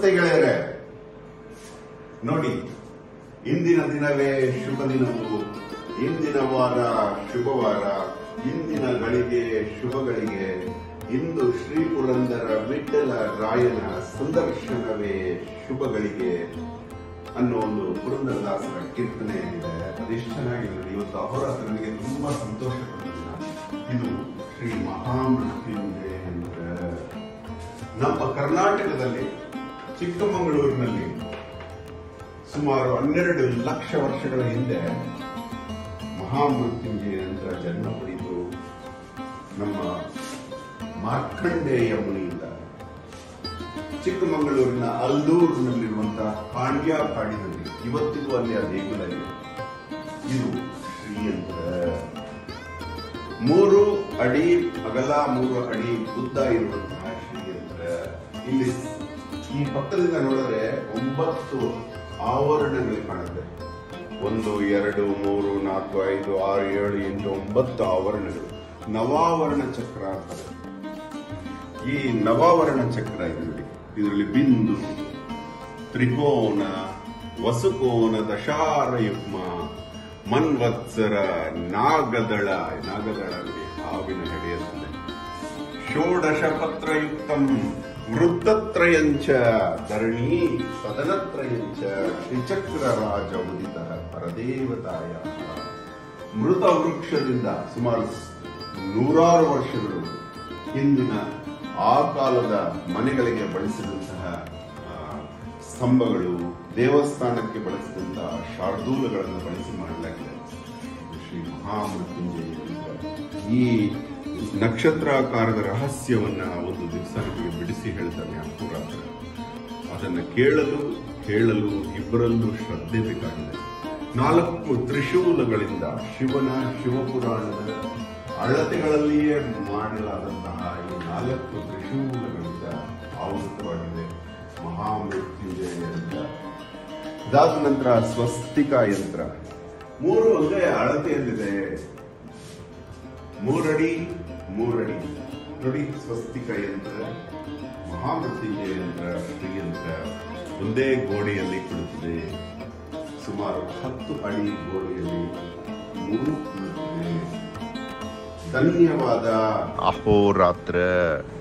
ನಮಸ್ತೆ ಗೆಳೆಯರೆ ನೋಡಿ ಇಂದಿನ ದಿನವೇ ಶುಭ ದಿನವು ಇಂದಿನ ವಾರ ಶುಭವಾರ ಇಂದಿನ ಗಳಿಗೆ ಶುಭಗಳಿಗೆ ಇಂದು ಶ್ರೀ ಪುರಂದರ ವಿಠಲ ರಾಯನ ಸಂದರ್ಶನವೇ ಶುಭಗಳಿಗೆ ಅನ್ನೋ ಒಂದು ಪುರಂದರದಾಸರ ಕೀರ್ತನೆ ಇದೆ ಅದಿಷ್ಟು ಚೆನ್ನಾಗಿದೆ ಇವತ್ತು ಅಹೋರಾತ್ರ ನನಗೆ ತುಂಬಾ ಸಂತೋಷ ಪಡ್ತಿಲ್ಲ ಇದು ಶ್ರೀ ಮಹಾಮೃತ್ಯುಂಜಯೇಂದ್ರ ನಮ್ಮ ಕರ್ನಾಟಕದಲ್ಲಿ ಚಿಕ್ಕಮಗಳೂರಿನಲ್ಲಿ ಸುಮಾರು ಹನ್ನೆರಡು ಲಕ್ಷ ವರ್ಷಗಳ ಹಿಂದೆ ಮಹಾಮೃತ್ಯುಂಜಯ ಯಂತ್ರ ಜನ್ಮ ಪಡೆದು ನಮ್ಮ ಮಾರ್ಕಂಡೇಯ ಮುನಿಯಿಂದ ಚಿಕ್ಕಮಗಳೂರಿನ ಅಲ್ಲೂರಿನಲ್ಲಿರುವಂತಹ ಕಾಣ್ಯ ಕಾಡಿನಲ್ಲಿ ಇವತ್ತಿಗೂ ಅಲ್ಲಿ ಆ ದೇಗುಲ ಇದೆ ಇದು ಶ್ರೀಯಂತ್ರ ಮೂರು ಅಡಿ ಅಗಲ ಮೂರು ಅಡಿ ಉದ್ದ ಇರುವಂತಹ ಶ್ರೀಯಂತ್ರ ಇಲ್ಲಿ ಈ ಪಕ್ಕದಿಂದ ನೋಡಿದ್ರೆ ಒಂಬತ್ತು ಆವರಣಗಳು ಕಾಣುತ್ತೆ ಒಂದು ಎರಡು ಮೂರು ನಾಲ್ಕು ಐದು ಆರು ಏಳು ಎಂಟು ಒಂಬತ್ತು ಆವರಣಗಳು ನವಾವರಣ ಚಕ್ರ ಅಂತಾರೆ ಈ ನವಾವರಣ ಚಕ್ರ ಇದೆ ನೋಡಿ ಇದರಲ್ಲಿ ಬಿಂದು ತ್ರಿಕೋನ ವಸುಕೋನ ದಶಾರಯುಗ್ಮ ಮನ್ವತ್ಸರ ನಾಗದಳ ನಾಗದಳ ನೋಡಿ ಹಾವಿನ ನಡೆಯುತ್ತದೆ ಷೋಡಶ ಪತ್ರಯುಕ್ತಂ ವೃತ್ತತ್ರಯಂಚ ಧರಣಿ ಸದನತ್ರಯಂಚ ಶ್ರೀಚಕ್ರ ರಾಜ ಉದಿತ ಪರದೇವತಾಯ ಮೃತ ವೃಕ್ಷದಿಂದ ಸುಮಾರು ನೂರಾರು ವರ್ಷಗಳು ಹಿಂದಿನ ಆ ಕಾಲದ ಮನೆಗಳಿಗೆ ಬಳಸಿದಂತಹ ಆ, ಸ್ತಂಭಗಳು ದೇವಸ್ಥಾನಕ್ಕೆ ಬಳಸಿದಂತಹ ಶಾರ್ದೂಲಗಳನ್ನು ಬಳಸಿ ಮಾಡಲಾಗಿದೆ ಇದು ಶ್ರೀ ಮಹಾಮೃತ್ಯುಂಜಯ ಯಂತ್ರ. ಈ ನಕ್ಷತ್ರಾಕಾರದ ರಹಸ್ಯವನ್ನ ಒಂದು ದಿವಸ ನಿಮಗೆ ಬಿಡಿಸಿ ಹೇಳ್ತಾನೆ ಅಪುರಾತ್ರ ಅದನ್ನು ಕೇಳಲು ಹೇಳಲು ಇಬ್ಬರಲ್ಲೂ ಶ್ರದ್ಧೆ ಬೇಕಾಗಿದೆ ನಾಲ್ಕು ತ್ರಿಶೂಲಗಳಿಂದ ಶಿವನ ಶಿವಪುರಾಣದ ಅಳತೆಗಳಲ್ಲಿಯೇ ಮಾಡಲಾದಂತಹ ಈ ನಾಲ್ಕು ತ್ರಿಶೂಲಗಳಿಂದ ಆವೃತವಾಗಿದೆ ಮಹಾಮೃತ್ಯುಂಜಯ ಯಂತ್ರ ಇದಾದ ನಂತರ ಸ್ವಸ್ತಿಕ ಯಂತ್ರ ಮೂರು ಒಂದೇ ಅಳತೆಯಲ್ಲಿದೆ ಮೂರಡಿ ಮೂರಡಿ ನೋಡಿ ಸ್ವಸ್ತಿಕ ಯಂತ್ರ ಮಹಾಮೃತ್ಯುಂಜಯ ಯಂತ್ರ ಶ್ರೀಯಂತ್ರ ಒಂದೇ ಗೋಡೆಯಲ್ಲಿ ಕುಳಿತಿದೆ ಸುಮಾರು ಹತ್ತು ಅಡಿ ಗೋಡೆಯಲ್ಲಿ ಮೂರು ಕುಳಿತಿದೆ ಧನ್ಯವಾದ ಅಹೋರಾತ್ರ